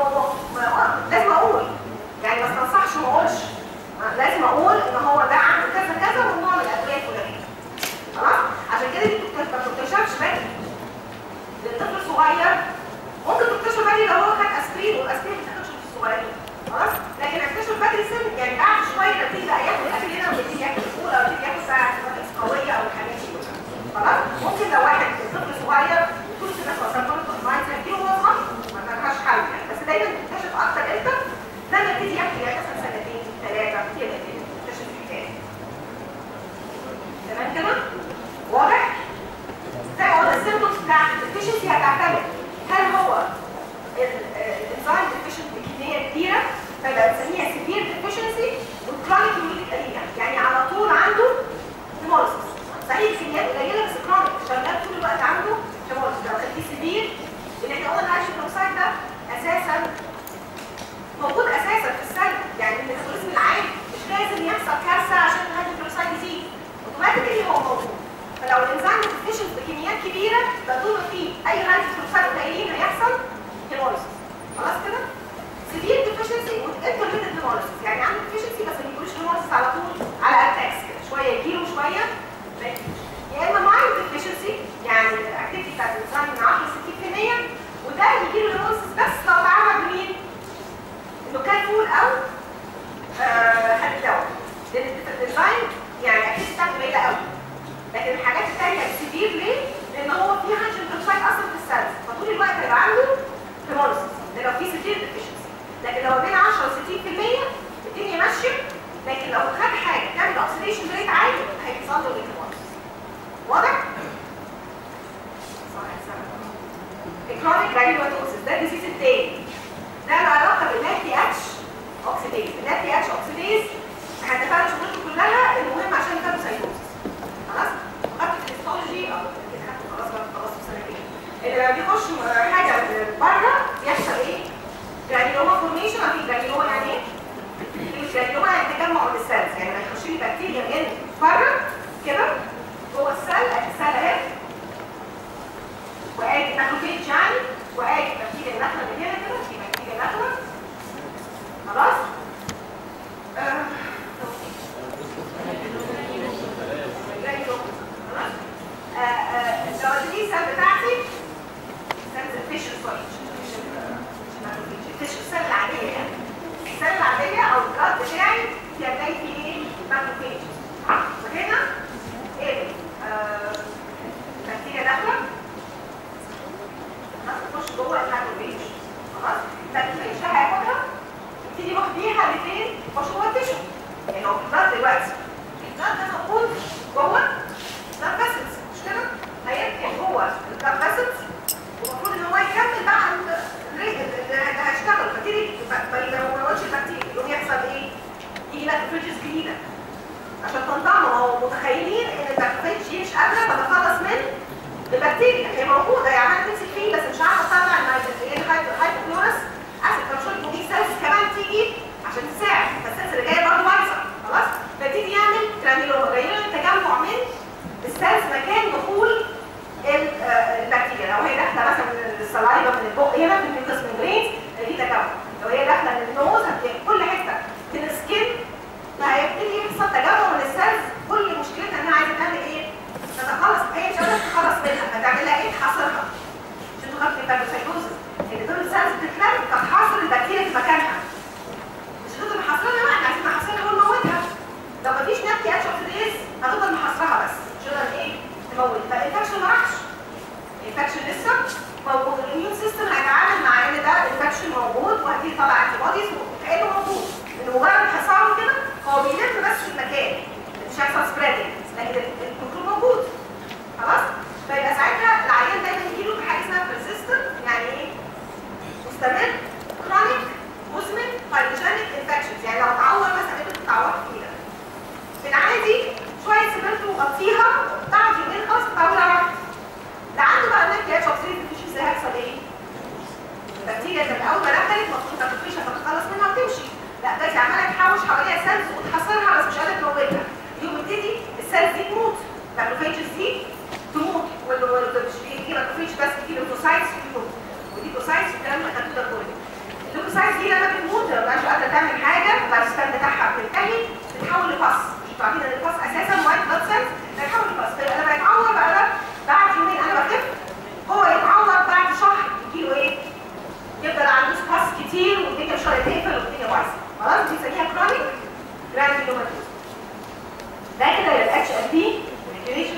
Speaker 1: لازم اقول يعني ما استنصحش وما اقولش لازم اقول ان هو ده عنده كذا كذا ونوع من الادويه الفلانيه خلاص عشان كده دي ما بتكتشفش بدري للطفل الصغير ممكن تكتشف بدري لو هو خد اسبرين والاسبرين ما بتاخدش في الصغيرين خلاص لكن اكتشف بدري سن يعني بعد شويه نبتدي بقى ياكل الاكل هنا ويبتدي ياكل فول او يبتدي ياكل ساعه قويه او الحاجات دي خلاص ممكن لو واحد طفل صغير طول الناس اصلا طول مايند هيديله هو صغير ما لهاش حل يعني بس دايما بتكتشف اكتر امتى لما يبتدي ياكل يعني مثلا سنتين ثلاثه كده كده تكتشف الحكايه تمام كده واضح زي ما قلنا السيمبتومز بتاعت الديفيشنسي هتعتمد الكرونيك جرانيولوماتوسيس ده الديزيز التاني ده له علاقه بالنات بي اتش اوكسيديز النات بي اتش اوكسيديز احنا اتفقنا شغلته كلها المهم عشان كانوا سايكوزس خلاص خدت الهيستولوجي او كده خدت خلاص بقى خلاص في سنتين اللي لما بيخش حاجه بره بيحصل ايه؟ جرانيولوما فورميشن في جرانيولوما يعني ايه؟ الجرانيولوما يعني تجمع من السيلز يعني لما يخش لي بكتيريا من بره كده جوه السيل السيل اهي وادي ماكروفيج يعني وادي بكتيريا داخله من هنا كده في بكتيريا داخله خلاص؟ آه. خلاص؟ آه، آه، لو دي السيل بتاعتي سيلز الفيشر سوري الفيشر السيل العاديه يعني السيل العاديه او البلاد بتاعي هتلاقي فيه ايه؟ ماكروفيج وهنا ايه؟ آه، بكتيريا داخله تخش جوه الماكروفيج خلاص الماكروفيج ده هياخدها يبتدي يروح بيها لفين؟ يخش جوه التشو يعني هو في البلد دلوقتي البلد ده موجود جوه البلد فاسلز مش كده؟ هيركن جوه البلد فاسلز ومفروض ان هو يكمل بقى الريت اللي هيشتغل فتيجي لو ما قلتش البكتيريا يقوم يحصل ايه؟ يجي ماكروفيجز جديده عشان تنضموا هو متخيلين ان البكتيريا مش قادره تتخلص من البكتيريا هي موجوده يعني انا تمسك فيه بس مش عارفه اطلع الهايبوكلورس اسيد فمش دي سيلز كمان تيجي عشان تساعد فالسيلز اللي جايه برضه بايظه خلاص فبتيجي يعمل جرانيولوما جرانيولوما تجمع من السيلز مكان دخول ال- آه، البكتيريا لو هي داخله مثلا من السلايفا من البق هنا في الميوكس ميمبرين دي تجمع لو هي داخله من النوز هتلاقي كل حته في السكين فهيبتدي يحصل تجمع من السيلز كل مشكلتها انها عايزه تعمل ايه؟ تتخلص هي مش قادره تتخلص منها فتعمل لها ايه؟ تحاصرها عشان تخاف من الفاجوسايتوزس ان دول السيلز بتتلم تحاصر البكتيريا في مكانها مش هتفضل محاصرها لا احنا عايزين نحاصرها ونموتها لو مفيش نبتي اتش اوكسيديز هتفضل محاصرها بس مش هنقدر ايه؟ نموت فالانفكشن ما راحش الانفكشن لسه موجود الاميون سيستم هيتعامل مع ان ده انفكشن موجود وهتيجي طبعا انتي بوديز وكانه موجود ان مجرد حصاره كده هو بيلم بس في المكان مش هيحصل سبريدنج لكن الكنترول موجود خلاص فيبقى ساعتها العيان دايما يجيله بحاجه اسمها persistent يعني ايه مستمر chronic مزمن بايوجينيك انفكشنز يعني لو اتعور مثلا ابنك اتعور كده في العادي شويه سمنت وغطيها بعد يومين خلاص التعويره راحت ده عنده بقى هناك يا شخصيه مفيش ازاي هيحصل ايه؟ البكتيريا كانت اول ما دخلت المفروض ما تفريش هتتخلص منها وتمشي لا ده عماله تحوش حواليها سيلز وتحصرها بس مش قادره تموتها يوم يبتدي السيلز دي تموت الماكروفيجز دي تموت مش بيجي ماكروفيج بس بيجي ليوكوسايتس وتموت ودي كوسايتس والكلام اللي خدته ده كله الليوكوسايتس دي لما بتموت ما بقاش قادره تعمل حاجه البارستان بتاعها بتنتهي بتتحول لفص مش عارفين ان الفص اساسا وايت بلاد سيلز بيتحول لفص فيبقى لما يتعور بقى ده بعد يومين انا بخف هو يتعور بعد شهر يجيله ايه؟ يفضل عنده سباس كتير والدنيا مش راضيه تقفل والدنيا بايظه خلاص دي بنسميها كرونيك جرانيولوماتوز ده كده الاتش ال بي ريجوليشن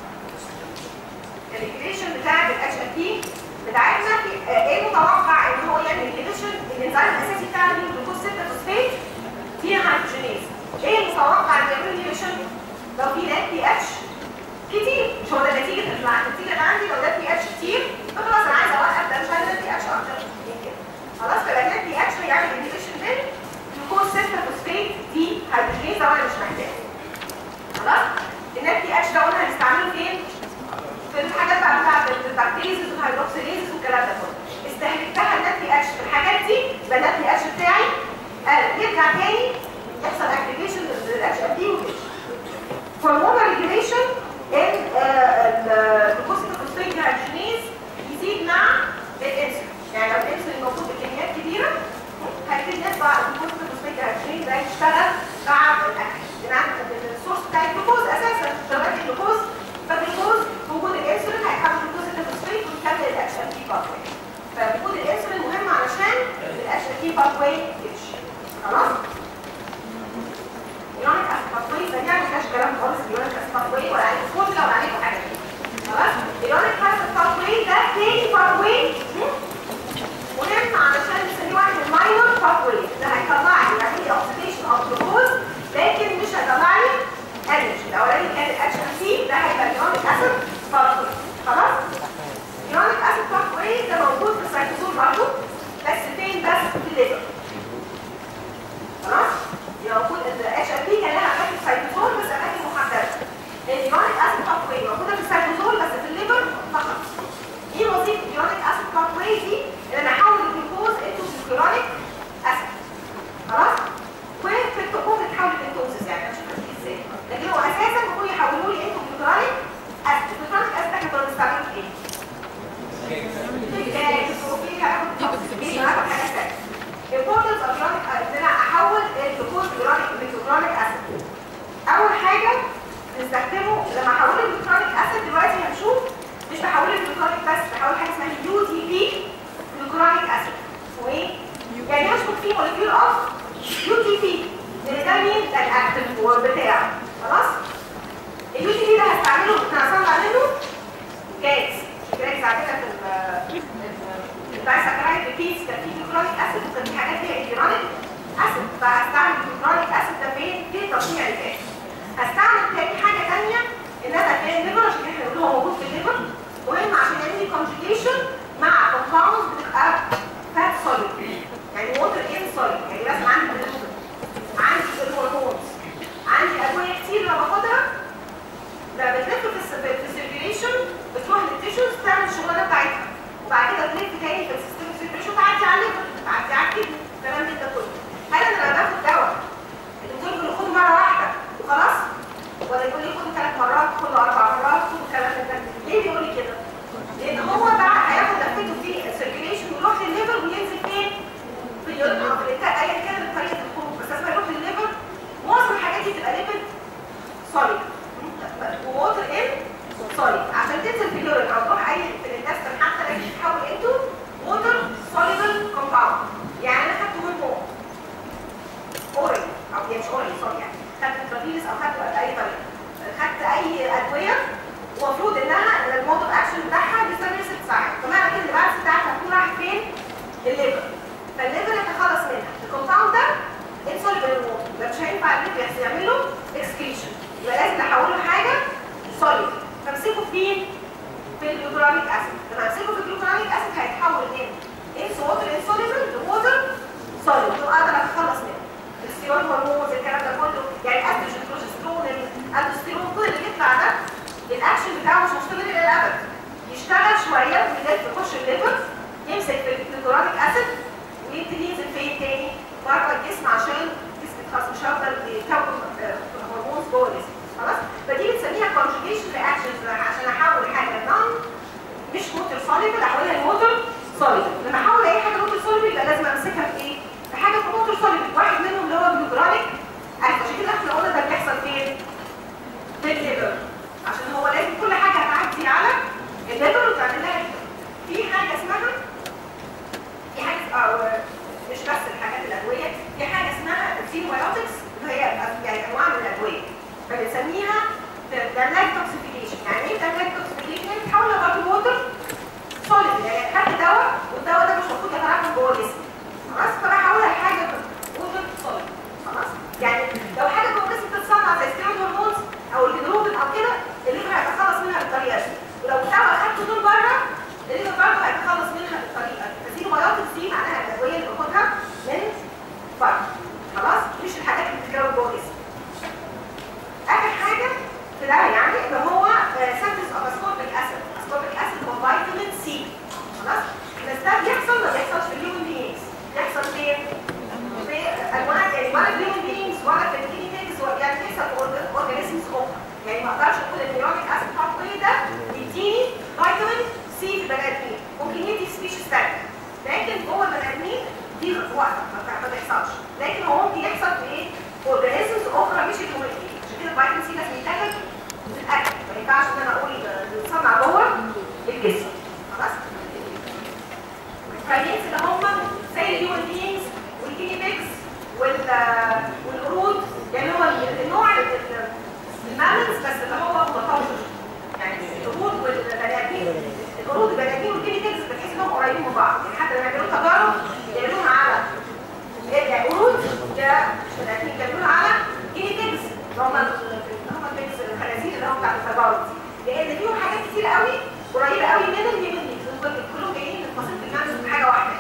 Speaker 1: الريجوليشن بتاعت الاتش ال بي بتاعتنا في- آه، ايه متوقع ان هو يعمل ريجوليشن الانزيم الاساسي بتاع الجلوكوز 6 فوسفات فيها هيدروجينيز ايه المتوقع ان يعمل ريجوليشن لو في نات بي اتش كتير مش هو ده النتيجه النتيجه اللي عندي لو نات بي اتش كتير فخلاص انا عايزه اوقف ده مش عايزه نات بي اتش اكتر من كده خلاص فيبقى نات بي اتش هيعمل ريجوليشن للجلوكوز 6 فوسفات دي هيدروجينيز ده انا مش محتاجه خلاص النات بي اتش ده قلنا هنستعمله فين؟ في الحاجات بقى بتاعت البكتيريز والهيدروكسيليز والكلام ده كله استهلكتها النات بي اتش في الحاجات دي يبقى النات بي اتش بتاعي قال يرجع تاني يحصل اكتيفيشن للاتش ام دي وكده هرمون ريجوليشن ان الجلوكوز هيدروجينيز يزيد مع الانسولين يعني لو الانسولين موجود بكميات كبيره هيبتدي يطلع الجلوكوز هيدروجينيز ده يشتغل مع الاكل لان السورس بتاع الجلوكوز اساسا شغال الجلوكوز فالجلوكوز وجود الانسولين هيحول الجلوكوز لفوسفات ويكمل الاتش ام بي باثوي فوجود الانسولين مهم علشان الاتش ام بي باثوي يمشي خلاص يونيك اسيد باثوي سريع ما فيهاش كلام خالص اليونيك اسيد باثوي ولا عليكم فورمولا ولا عليكم حاجه خلاص اليونيك اسيد باثوي ده تاني باثوي مهم علشان نسميه واحد من الماينور باثوي ده هيطلع لي يعني ايه اوكسيديشن اوف جلوكوز لكن مش هيطلع لي انرجي الاولاني كان الاتش ام سي ده هيبقى اليونيك اسيد باثوي خلاص اليونيك اسيد باثوي ده موجود برضه بس فين بس في الليفر خلاص يبقى موجود الاتش ام بي كان لها اماكن سايتوزول بس اماكن محدده اليونيك اسيد باثوي موجوده في السايتوزول بس في الليفر فقط ايه وظيفه اليونيك اسيد باثوي دي ان انا احول الجلوكوز انتو جلوكورونيك اسيد خلاص وفي التقوم بتحول الجلوكوز يعني مش هتحكي ازاي لكن هو اساسا المفروض يحولوا لي انتو جلوكورونيك اسيد الجلوكورونيك اسيد احنا كنا بنستعمله في ايه؟ importance of uronic ان انا احول الجلوكوز لورانيك لجلوكرونيك اسيد اول حاجه نستخدمه لما احوله لجلوكرونيك اسيد دلوقتي هنشوف مش بحوله لجلوكرونيك بس بحول حاجه اسمها يو تي بي جلوكرونيك اسيد اسمه ايه؟ يعني هشبك فيه مولكيول اوف يو تي بي لان ده مين؟ ده الاكتف بتاعه خلاص؟ اليو تي بي ده هستعمله هصنع منه جاز جاز عندنا في البايساكرايد ريبيتس كان في جلوكرونيك اسيد وكان في حاجات فيها جلوكرونيك اسيد فهستعمل جلوكرونيك اسيد ده فين؟ في تصنيع الجاز هستعمل تاني حاجه ثانيه ان انا في الليفر عشان احنا بنقول هو موجود في الليفر مهم عشان يعمل لي كونجيجيشن مع كومباوند بتبقى فات سوليد يعني ووتر ان سوليد يعني مثلا عندي الليفر عندي الهرمونز عندي ادويه كتير لما باخدها لما بتلف في الس- في السيركيليشن بتروح للتيشوز تعمل الشغلانه بتاعتها وبعد كده تلف تاني في السيستم سيركيليشن تعدي على الليفر تعدي على الكدني الكلام ده ده كله هل انا لما باخد دواء الدكتور بيقول لي خده مره واحده وخلاص ولا يقول لي خده ثلاث مرات خده اربع مرات خده الكلام ده ليه بيقول لي كده؟ لان هو بقى هياخد لفته في السيركيليشن ويروح للليفر وينزل فين؟ في اليورين او في الانتاج ايا كانت طريقه الخروج بس لما يروح للليفر معظم الحاجات دي بتبقى ليفل سوليد ووتر ان سوليد عشان تنزل في اليورين او تروح اي في الانتستين حتى لازم تتحول انتو ووتر سوليبل كومباوند يعني انا خدت هرمون اورال او يعني مش اورال سوري يعني خدت انترافينس او خدت باي طريقه خدت اي ادويه ومفروض انها المود اوف اكشن بتاعها بيستمر ست ساعات فمعنى كده ان بعد ست ساعات هتكون راحت فين؟ الليفر فالليفر يتخلص منها الكومباوند ده انسوليبل الووتر ده مش هينفع الليفر يحصل يعمل له اكسكريشن يبقى لازم احوله حاجه سوليد فامسكه فين؟ في الجلوكرونيك اسيد لما امسكه في الجلوكرونيك اسيد هيتحول من انس ووتر انسوليبل لووتر سوليد واقدر اتخلص منه الستيرون هرمونز الكلام ده كله يعني الاستروجين البروجسترون الالدوستيرون كل اللي بيطلع ده الاكشن بتاعه مش مستمر الى الابد يشتغل شويه ويلف يخش الليفر يمسك في الجلوكرونيك اسيد ويبتدي ينزل فين تاني بره الجسم عشان الجسم خلاص مش هيفضل يكون آه، هرمونز جوه الجسم خلاص فدي بنسميها conjugation reactions عشان احول حاجه نون مش موتور سوليبل احولها لموتور سوليبل لما احول اي حاجه موتور سوليبل يبقى لازم امسكها في ايه؟ في حاجه في موتور سوليبل واحد منهم اللي هو الجلوكرونيك اسيد عشان كده احنا قلنا ده بيحصل فين؟ في الليفر عشان هو لازم كل حاجه هتعدي على الليفر وتعمل لها في حاجه اسمها في حاجه أو مش بس الحاجات الادويه في حاجه اسمها السينوبيوتكس اللي هي يعني انواع من الادويه فبنسميها بلاك توكسيفيكيشن يعني ايه بلاك توكسيفيكيشن يعني بتحولها برضه ووتر سوليد يعني خدت دواء والدواء ده مش المفروض يتراكم جوه الجسم خلاص فبحولها لحاجه ووتر سوليد خلاص يعني لو حاجه جوه الجسم بتتصنع زي ستيرويد هرمونز او الهيدروجين او كده الليفر هيتخلص منها بالطريقه دي ولو دواء خدته دول بره الليفر برضه هيتخلص منها بالطريقه دي فالسينوبيوتكس دي معناها الادويه اللي باخدها من بره خلاص مش الحاجات اللي بتتكون جوه الجسم اخر حاجه في ده يعني اللي هو سنتس اوف اسكوربيك اسيد اسكوربيك اسيد هو فيتامين سي خلاص بس ده بيحصل ما بيحصلش في الهيومن بينجز بيحصل فين؟ في انواع يعني ولا في الهيومن بينجز ولا في الكيني بينجز يعني بيحصل في اورجانيزمز اخرى يعني ما اقدرش اقول ان اليوريك اسيد التطبيق ده يديني فيتامين سي في البني ادمين ممكن يدي سبيشيز ثانيه لكن جوه البني ادمين دي وقت ما بيحصلش لكن هو ممكن يحصل في ايه؟ في اورجانيزمز اخرى مش الهيومن بينجز عشان كده الفيتامين سي لازم يتاخد في الاكل ما ينفعش ان انا اقول بيتصنع جوه الجسم خلاص البرايميتس اللي هم زي الهيومن بينجز والكيني بيكس والقرود يعني هو النوع المامنز بس اللي هو متطور يعني القرود والبني ادمين القرود والبني ادمين والكيني بيكس بتحس انهم قريبين من بعض يعني حتى لما يعملوا تجارب يعملوها على القرود ده مش بني ادمين بيعملوها على كيني بيكس اللي هم اللي هم البيكس الخنازير اللي هم بتاعت التجارب دي لان فيهم حاجات كتير قوي قريبه قوي من الهيومن بينجز كلهم جايين من فصيله المامنز حاجه واحده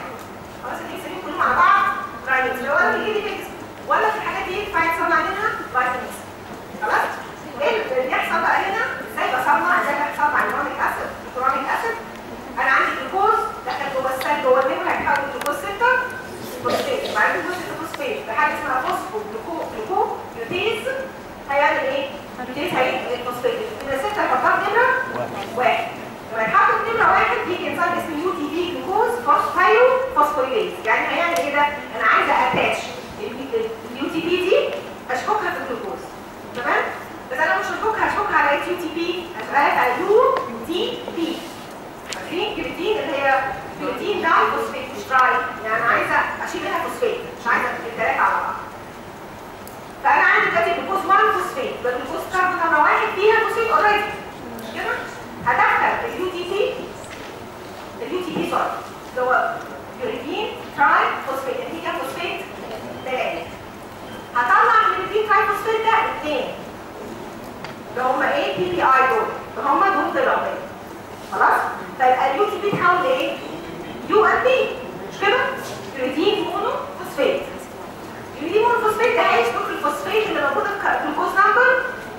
Speaker 1: يعني هيعمل ايه ده؟ انا عايزه اتاتش اليو تي بي دي اشبكها في الجلوكوز تمام؟ بس انا مش هشبكها هشبكها على يو تي بي هشبكها على يو تي بي فاكرين كرياتين اللي هي كرياتين داي فوسفيت مش دراي يعني انا عايزه اشيل منها فوسفيت مش عايزه الثلاثه على بعض فانا عندي دلوقتي جلوكوز 1 فوسفيت والجلوكوز كاربون نمره واحد فيها فوسفيت اوريدي كده هدخل اليو تي بي اليو تي بي سوري اللي هو يوريدين تراي فوسفيت اللي هي فوسفيت ثلاثه هطلع من اليوريدين تراي فوسفيت ده اثنين اللي هم ايه بي بي اي دول اللي هم دول ضربين خلاص فيبقى اليو تي بي تحول لايه؟ يو ان بي مش كده؟ يوريدين مونو فوسفيت اليوريدين مونو فوسفيت ده هيشبك الفوسفيت اللي موجوده في الجلوكوز نمبر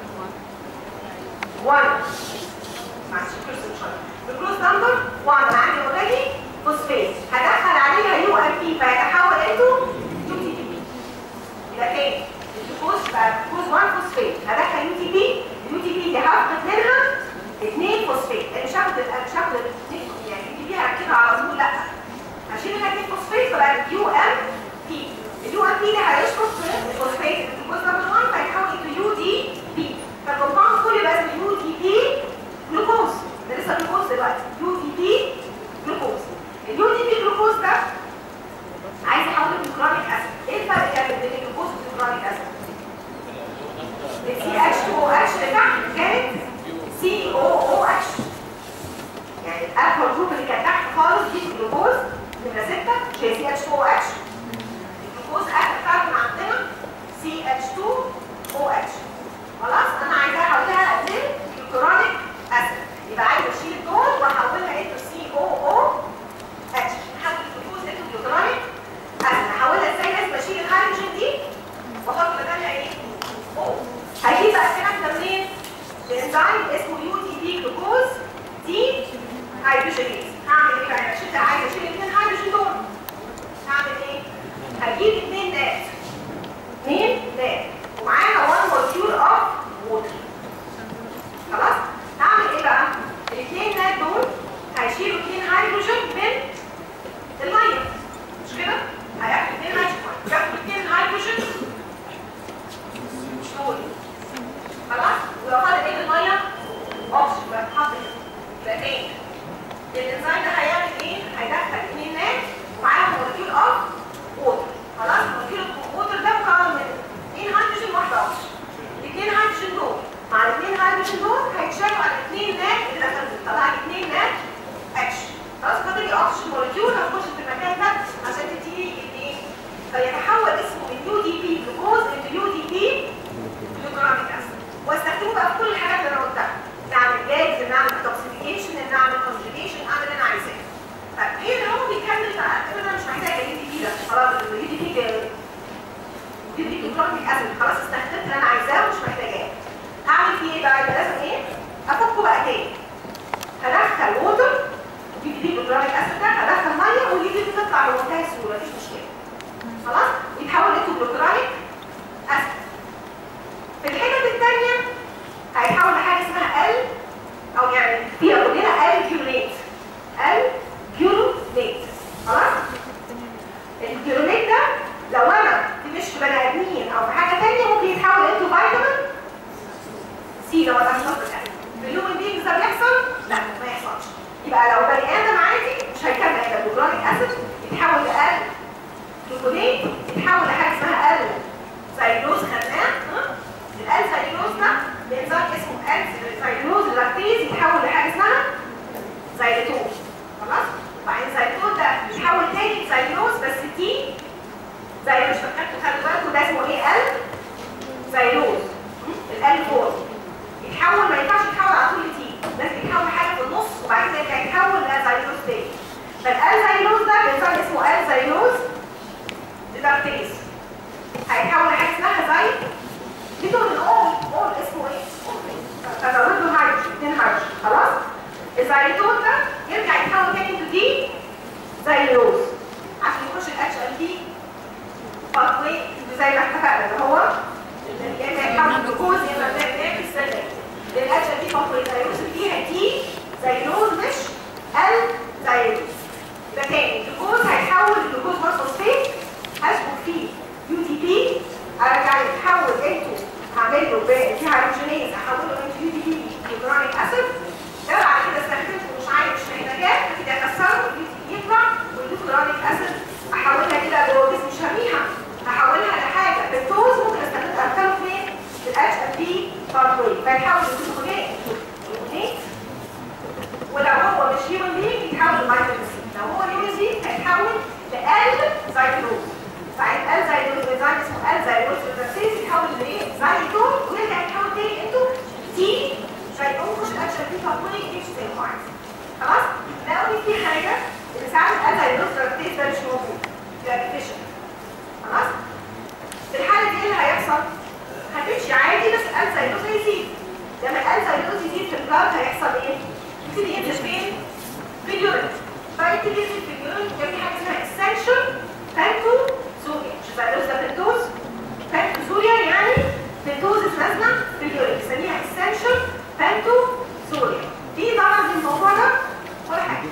Speaker 1: 1 معلش الجلوكوز نمبر 1 انا عندي اوريدي فوسفيت هدخل عليها يو ان بي فيتحول انتو يو تي بي يبقى تاني الجلوكوز بقى جلوكوز 1 فوسفيت هدخل يو تي بي اليو تي بي دي هفقد منها اثنين فوسفيت مش هاخد مش هاخد يعني دي بيها هركبها على طول لا هشيل منها اثنين فوسفيت فبقى اليو ام بي اليو ام بي ده هيشبك في الفوسفيت الجلوكوز نمبر 1 فيتحول انتو يو دي بي فالكومباوند كله يبقى اسمه يو دي بي جلوكوز ده لسه جلوكوز دلوقتي يو دي بي جلوكوز اليو دي بي جلوكوز ده عايز احوله لجلوكرونيك اسيد ايه الفرق كان بين الجلوكوز والجلوكرونيك اسيد السي اتش او اتش اللي تحت كانت سي او او اتش يعني الالفا جروب اللي كانت تحت خالص دي الجلوكوز نمره 6 مش هي سي اتش او اتش الجلوكوز اخر كاربون عندنا سي اتش 2 او اتش خلاص انا عايزاها احولها لجلوكرونيك اسيد يبقى عايز اشيل دول واحولها انتو سي او او اتش احول الجلوكوز انتو جلوكرونيك اسيد احولها ازاي لازم اشيل الهيدروجين دي واحط مكانها ايه او هيجيب بقى الكلام ده منين الانزيم اسمه يو تي بي جلوكوز دي هيدروجينيز هعمل ايه بقى عشان عايز اشيل الاثنين هيدروجين دول هعمل ايه هجيب اثنين نات اثنين نات ومعانا 1 مولكيول اوف ووتر خلاص هعمل ايه بقى الاثنين نات دول هيشيلوا اثنين هيدروجين من الميه مش كده هياخدوا اثنين هيدروجين ياخدوا اثنين هيدروجين مش دول خلاص ولو خد ايه الميه اوبشن بقى اتحط يبقى تاني الانزيم ده هيعمل ايه هيدخل اثنين نات ومعاهم مولكيول اوف ووتر خلاص مولكيول الووتر ده مكون من اثنين هيدروجين وواحده اوكسجين الاثنين هيدروجين دول مع الاثنين هيدروجين دول هيتشالوا على الاثنين نات اللي دخلت طلع لي اثنين نات اتش خلاص فاضل لي اوكسجين مولكيول هتخش في المكان ده عشان تديني الايه فيتحول اسمه من يو دي بي جلوكوز الى يو دي بي جلوكرونيك اسيد واستخدمه بقى في كل الحاجات اللي انا قلتها نعمل جاز نعمل توكسيفيكيشن نعمل كونجيجيشن اعمل اللي انا عايزاه طب ايه اللي هو بيكمل بقى انا مش محتاجه يو دي بي ده خلاص اليو دي بي يو دي بي جلوكرونيك اسيد خلاص استخدمت اللي انا عايزاه ومش محتاجاه هعمل فيه ايه بقى يبقى لازم ايه افكه بقى تاني هدخل ووتر يو دي بي جلوكرونيك اسيد ده هدخل ميه واليو دي بي تطلع بمنتهى السهوله مفيش مشكله خلاص يتحول انتو جلوكرونيك اسيد في الحتت الثانيه هيتحول لحاجه اسمها ال او يعني فيها كلنا الكيوليت الكيوليت خلاص الكيوليت ده لو انا مش في بني ادمين او في حاجه ثانيه ممكن يتحول انتو فيتامين سي لو انا هشرب الاكل في الهيومن بينجز ده بيحصل؟ لا ما يحصلش يبقى لو بني ادم عادي مش هيكمل هيبقى جلوكرونيك اسيد يتحول لال جلوكونيت يتحول لحاجه اسمها ال زيلوز خدناه الالفايلوز ده بانزيم اسمه الفايلوز اللاكتيز يتحول لحاجه اسمها زيلتون خلاص وبعدين زيلتون ده يتحول تاني لزيلوز بس تي زي مش فاكرين خلوا بالكم ده اسمه ايه ال زيلوز الال فور يتحول ما ينفعش يتحول على طول لتي لازم يتحول حاجه في النص وبعد كده يرجع يتحول لزيلوز تاني فالال زيلوز ده بانزيم اسمه ال زيلوز اللاكتيز هيتحول لحاجه اسمها زي بدون الاول اول اسمه ايه؟ فزود له هيدروجين اثنين هيدروجين خلاص؟ الزيتون ده يرجع يتحول تاني تو دي زيلوز عشان يخش الاتش ال دي باثوي زي ما اتفقنا اللي هو يا اما يتحول جلوكوز يا اما بنعمل السلة الاتش ال دي باثوي زيلوز فيها دي زيلوز مش ال زيلوز يبقى تاني الجلوكوز هيتحول لجلوكوز اليورين كان في حاجه اسمها essential بانتوزوريا مش بقى ده بنتوز بانتوزوريا يعني بنتوزس لازمه في اليورين بنسميها essential بانتوزوريا دي طبعا في الموضوع ده ولا حاجه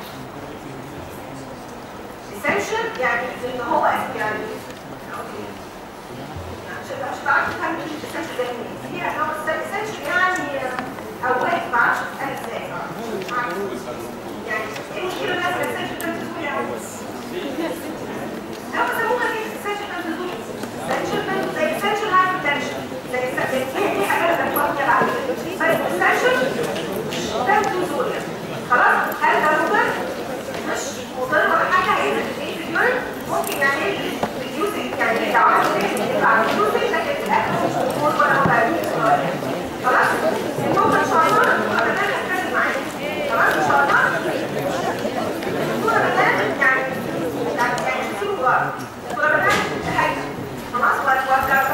Speaker 1: essential يعني ان هو يعني مش مش بعرف افهم ايه essential ده منين في انواع essential يعني اوقات ما اعرفش اتقال ازاي يعني ايه المشكله الناس essential بانتوزوريا لا بس ممكن ايه essential بانتوزوريا essential بانتوزوريا زي essential hypertension زي زي دي حاجات بتوقع بعد بس essential بانتوزوريا خلاص هل ده مضر مش مضر ولا حاجه هي ايه في اليورين ممكن يعمل ريديوسنج يعني لو عمل يبقى ريديوسنج لكن في الاخر مش مضر ولا مضر خلاص النقطه ان شاء الله انا هتكلم معاك خلاص ان شاء الله الصوره بدات يعني يعني تسيبوا بقى الصوره بدات حاجه خلاص وهتوقع